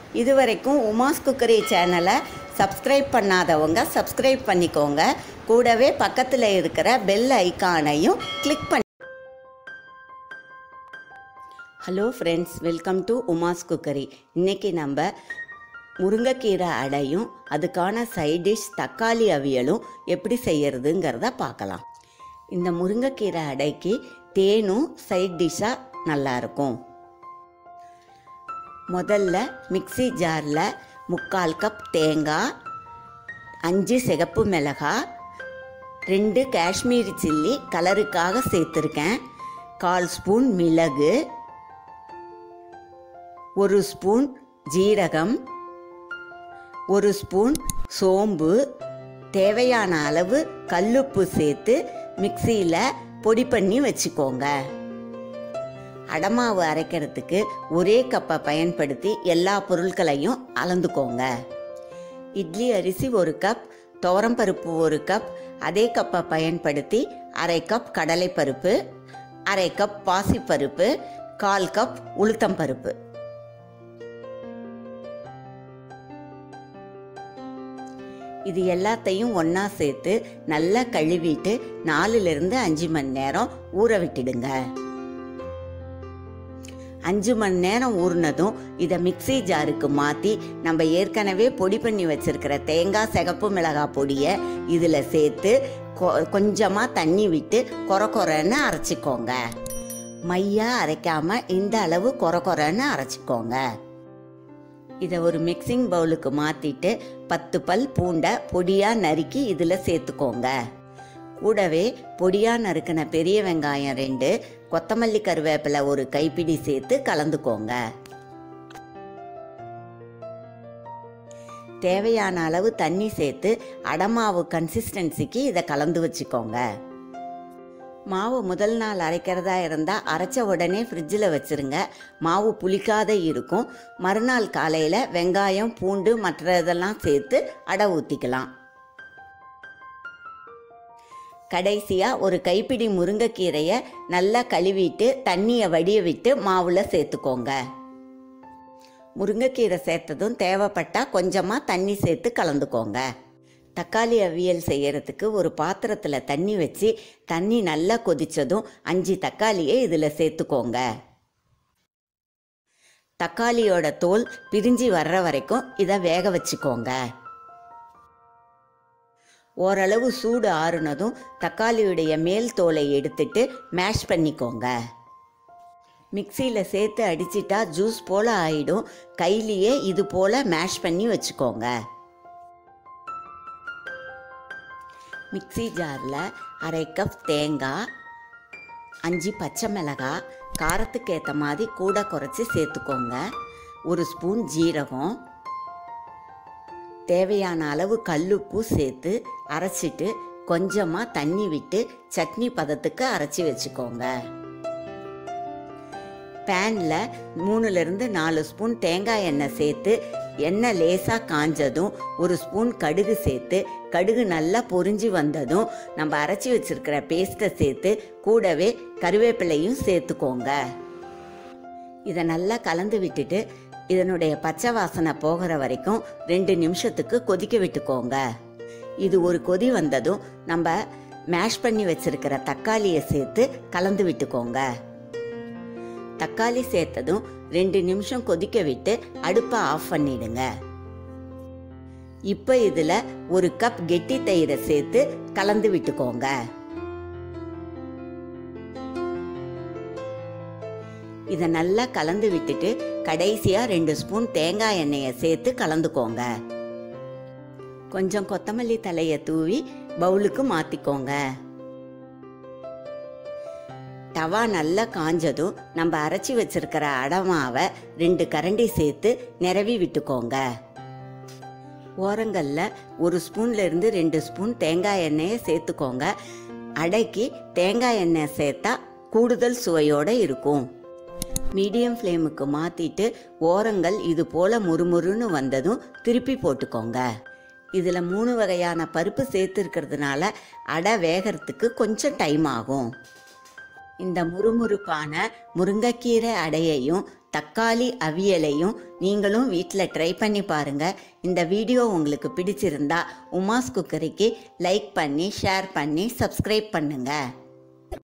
இதுவரைக்கும் உமாஸ் குக்கரி சேனலை சப்ஸ்கிரைப் பண்ணாதவங்க சப்ஸ்கிரைப் பண்ணிக்கோங்க கூடவே பக்கத்தில் இருக்கிற பெல் ஐகானையும் கிளிக் பண்ணி hello friends welcome to Uma's cookery இன்னைக்கு நம்ம முருங்கைக்கீரை அடையும் அதுக்கான சைட் டிஷ் தக்காளி அவியலும் எப்படி செய்யறதுங்கிறத பார்க்கலாம் இந்த முருங்கைக்கீரை அடைக்கு தேனும் சைட் டிஷ்ஷாக நல்லாயிருக்கும் முதல்ல மிக்ஸி ஜாரில் முக்கால் கப் தேங்காய் அஞ்சு சிகப்பு மிளகாய் ரெண்டு காஷ்மீரி சில்லி கலருக்காக சேர்த்துருக்கேன் கால் ஸ்பூன் மிளகு ஒரு ஸ்பூன் ஜீரகம் ஒரு ஸ்பூன் சோம்பு தேவையான அளவு கல்லுப்பு சேர்த்து மிக்சியில் பொடி பண்ணி வச்சுக்கோங்க அடமாவு அரைக்கிறதுக்கு ஒரே கப்பை பயன்படுத்தி எல்லா பொருட்களையும் அளந்துக்கோங்க இட்லி அரிசி ஒரு கப் துவரம்பருப்பு ஒரு கப் அதே கப்பை பயன்படுத்தி அரை கப் கடலைப்பருப்பு அரை கப் பாசிப்பருப்பு கால் கப் உளுத்தம்பருப்பு இது எல்லாத்தையும் ஒன்றா சேர்த்து நல்லா கழுவிட்டு நாலுலேருந்து அஞ்சு மணி நேரம் ஊற விட்டுடுங்க அஞ்சு மணி நேரம் ஊறினதும் இதை மிக்ஸி ஜாருக்கு மாற்றி நம்ம ஏற்கனவே பொடி பண்ணி வச்சிருக்கிற தேங்காய் சிகப்பு மிளகாய் பொடியை இதில் சேர்த்து கொ கொஞ்சமாக தண்ணி விட்டு கொர கொரன்னு அரைச்சிக்கோங்க மையாக அரைக்காமல் இந்த அளவு கொர கொரன்னு அரைச்சிக்கோங்க இதை ஒரு மிக்சிங் பவுலுக்கு மாற்றிட்டு பத்து பல் பூண்டை பொடியாக நறுக்கி இதில் சேர்த்துக்கோங்க கூடவே பொடியாக நறுக்கின பெரிய வெங்காயம் ரெண்டு கொத்தமல்லி கருவேப்பிலை ஒரு கைப்பிடி சேர்த்து கலந்துக்கோங்க தேவையான அளவு தண்ணி சேர்த்து அடமாவு கன்சிஸ்டன்சிக்கு இதை கலந்து வச்சுக்கோங்க மாவு முதல் நாள் அரைக்கிறதா இருந்தால் அரைச்ச உடனே ஃப்ரிட்ஜில் வச்சுருங்க மாவு புளிக்காத இருக்கும் மறுநாள் காலையில் வெங்காயம் பூண்டு மற்ற இதெல்லாம் சேர்த்து அடை ஊற்றிக்கலாம் கடைசியாக ஒரு கைப்பிடி முருங்கைக்கீரையை நல்லா கழுவிட்டு தண்ணியை வடிய விட்டு மாவில் சேர்த்துக்கோங்க முருங்கைக்கீரை சேர்த்ததும் தேவைப்பட்டால் கொஞ்சமாக தண்ணி சேர்த்து கலந்துக்கோங்க தக்காளி அவியல் செய்யறதுக்கு ஒரு பாத்திரத்தில் தண்ணி வச்சு தண்ணி நல்லா கொதிச்சதும் அஞ்சு தக்காளியை இதில் சேர்த்துக்கோங்க தக்காளியோட தோல் பிரிஞ்சு வர்ற வரைக்கும் இதை வேக வச்சுக்கோங்க ஓரளவு சூடு ஆறுனதும் தக்காளியுடைய மேல் தோலை எடுத்துட்டு மேஷ் பண்ணிக்கோங்க மிக்சியில் சேர்த்து அடிச்சிட்டா ஜூஸ் போல் ஆயிடும் கையிலேயே இது போல் மேஷ் பண்ணி வச்சுக்கோங்க மிக்சி ஜாரில் அரை கப் தேங்காய் அஞ்சு பச்சை மிளகாய் காரத்துக்கு ஏற்ற மாதிரி கூட குறைச்சி சேர்த்துக்கோங்க ஒரு ஸ்பூன் ஜீரகம் தேவையான அளவு கல்லுப்பு சேர்த்து அரைச்சிட்டு கொஞ்சமாக தண்ணி விட்டு சட்னி பதத்துக்கு அரைச்சி வச்சுக்கோங்க பேனில் மூணுலேருந்து நாலு ஸ்பூன் தேங்காய் எண்ணெய் சேர்த்து எண்ணெய் லேசாக காஞ்சதும் ஒரு ஸ்பூன் கடுகு சேர்த்து கடுகு நல்லா பொரிஞ்சு வந்ததும் நம்ம அரைச்சி வச்சிருக்கிற பேஸ்ட்டை சேர்த்து கூடவே கருவேப்பிலையும் சேர்த்துக்கோங்க இதை நல்லா கலந்து விட்டுட்டு இதனுடைய பச்சை வாசனை போகிற வரைக்கும் ரெண்டு நிமிஷத்துக்கு கொதிக்க விட்டுக்கோங்க இது ஒரு கொதி வந்ததும் நம்ம மேஷ் பண்ணி வச்சிருக்கிற தக்காளியை சேர்த்து கலந்து விட்டுக்கோங்க தக்காளி சேர்த்ததும் ரெண்டு நிமிஷம் கொதிக்க விட்டு அடுப்பை ஆஃப் பண்ணிடுங்க இப்போ இதில் ஒரு கப் கெட்டி தயிரை சேர்த்து கலந்து விட்டுக்கோங்க இதை நல்லா கலந்து விட்டுட்டு கடைசியாக ரெண்டு ஸ்பூன் தேங்காய் எண்ணெயை சேர்த்து கலந்துக்கோங்க கொஞ்சம் கொத்தமல்லி தலையை தூவி பவுலுக்கு மாற்றிக்கோங்க தவா நல்லா காஞ்சதும் நம்ம அரைச்சி வச்சிருக்கிற அடமாவை ரெண்டு கரண்டி சேர்த்து நிரவி விட்டுக்கோங்க ஓரங்களில் ஒரு ஸ்பூன்ல இருந்து ரெண்டு ஸ்பூன் தேங்காய் எண்ணெயை சேர்த்துக்கோங்க அடைக்கு தேங்காய் எண்ணெய் சேர்த்தா கூடுதல் சுவையோடு இருக்கும் மீடியம் ஃப்ளேமுக்கு மாற்றிட்டு ஓரங்கள் இது போல் முறுமுறுன்னு வந்ததும் திருப்பி போட்டுக்கோங்க இதில் மூணு வகையான பருப்பு சேர்த்துருக்கிறதுனால அடை வேகிறதுக்கு கொஞ்சம் டைம் ஆகும் இந்த முறுமுறுப்பான முருங்கைக்கீரை அடையையும் தக்காளி அவியலையும் நீங்களும் வீட்டில் ட்ரை பண்ணி பாருங்கள் இந்த வீடியோ உங்களுக்கு பிடிச்சிருந்தா உமாஸ் குக்கரிக்கு லைக் பண்ணி ஷேர் பண்ணி சப்ஸ்கிரைப் பண்ணுங்கள்